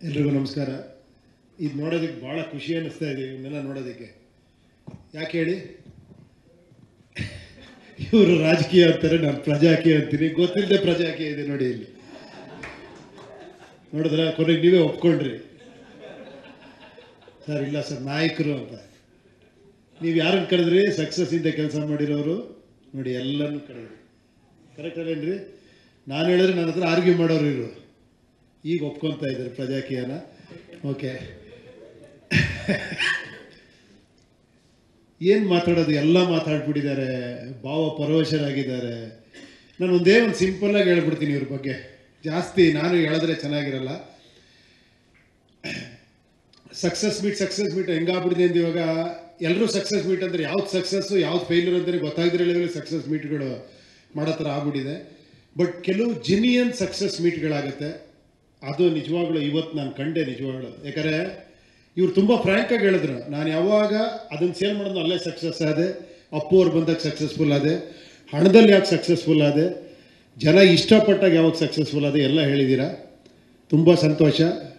ಎಲ್ರಿಗೂ ನಮಸ್ಕಾರ ಇದು ನೋಡೋದಕ್ಕೆ ಭಾಳ ಖುಷಿ ಅನ್ನಿಸ್ತಾ ಇದೆ ಇವನ್ನೆಲ್ಲ ನೋಡೋದಕ್ಕೆ ಯಾಕೆ ಹೇಳಿ ಇವರು ರಾಜಕೀಯ ಅಂತಾರೆ ನಾನು ಪ್ರಜಾಕೀಯ ಅಂತೀನಿ ಗೊತ್ತಿಲ್ಲದೆ ಪ್ರಜಾಕೀಯ ಇದೆ ನೋಡಿ ಇಲ್ಲಿ ನೋಡಿದ್ರ ಕೊನೆಗೆ ನೀವೇ ಒಪ್ಕೊಂಡ್ರಿ ಸರ್ ಇಲ್ಲ ಸರ್ ನಾಯಕರು ಅಂತ ನೀವು ಯಾರನ್ನು ಕರೆದ್ರಿ ಸಕ್ಸಸ್ ಇಂದ ಕೆಲಸ ಮಾಡಿರೋರು ನೋಡಿ ಎಲ್ಲರನ್ನು ಕರೆದ್ರಿ ಕರೆಕ್ಟ್ ಅಲ್ಲೇನ್ರಿ ನಾನು ಹೇಳಿದ್ರೆ ನನ್ನ ಹತ್ರ ಆರ್ಗ್ಯೂ ಮಾಡೋರು ಇರು ಈಗ ಒಪ್ಕೊತಾ ಇದ್ದಾರೆ ಪ್ರಜಾಕೀಯನ ಓಕೆ ಏನು ಮಾತಾಡೋದು ಎಲ್ಲ ಮಾತಾಡ್ಬಿಟ್ಟಿದ್ದಾರೆ ಭಾವ ಪರವಶರಾಗಿದ್ದಾರೆ ನಾನು ಒಂದೇ ಒಂದು ಸಿಂಪಲ್ಲಾಗಿ ಹೇಳ್ಬಿಡ್ತೀನಿ ಇವ್ರ ಬಗ್ಗೆ ಜಾಸ್ತಿ ನಾನು ಹೇಳಿದ್ರೆ ಚೆನ್ನಾಗಿರಲ್ಲ ಸಕ್ಸಸ್ ಮೀಟ್ ಸಕ್ಸಸ್ ಮೀಟ್ ಹೆಂಗಾಗ್ಬಿಟ್ಟಿದೆ ಅಂತ ಇವಾಗ ಎಲ್ಲರೂ ಸಕ್ಸಸ್ ಮೀಟ್ ಅಂದರೆ ಯಾವ್ದು ಸಕ್ಸಸ್ಸು ಯಾವ್ದು ಫೇಲ್ಯೂರ್ ಅಂತಲೇ ಗೊತ್ತಾಗದಿರಲಿಲ್ಲ ಸಕ್ಸಸ್ ಮೀಟ್ಗಳು ಮಾಡೋ ಥರ ಆಗ್ಬಿಟ್ಟಿದೆ ಬಟ್ ಕೆಲವು ಜಿನಿಯನ್ ಸಕ್ಸಸ್ ಮೀಟ್ಗಳಾಗುತ್ತೆ ಅದು ನಿಜವಾಗ್ಲೂ ಇವತ್ತು ನಾನು ಕಂಡೆ ನಿಜವಾಗ್ಲೂ ಯಾಕಂದರೆ ಇವ್ರು ತುಂಬ ಫ್ರ್ಯಾಂಕಾಗಿ ಹೇಳಿದ್ರು ನಾನು ಯಾವಾಗ ಅದನ್ನು ಸೇಲ್ ಮಾಡೋದು ಅಲ್ಲೇ ಸಕ್ಸಸ್ ಆದೆ ಅಪ್ಪು ಅವ್ರು ಬಂದಾಗ ಸಕ್ಸಸ್ಫುಲ್ ಆದೆ ಹಣದಲ್ಲಿ ಯಾಕೆ ಸಕ್ಸಸ್ಫುಲ್ ಆದೆ ಜನ ಇಷ್ಟಪಟ್ಟಾಗ ಯಾವಾಗ ಸಕ್ಸಸ್ಫುಲ್ ಆದೆ ಎಲ್ಲ ಹೇಳಿದ್ದೀರಾ ತುಂಬ ಸಂತೋಷ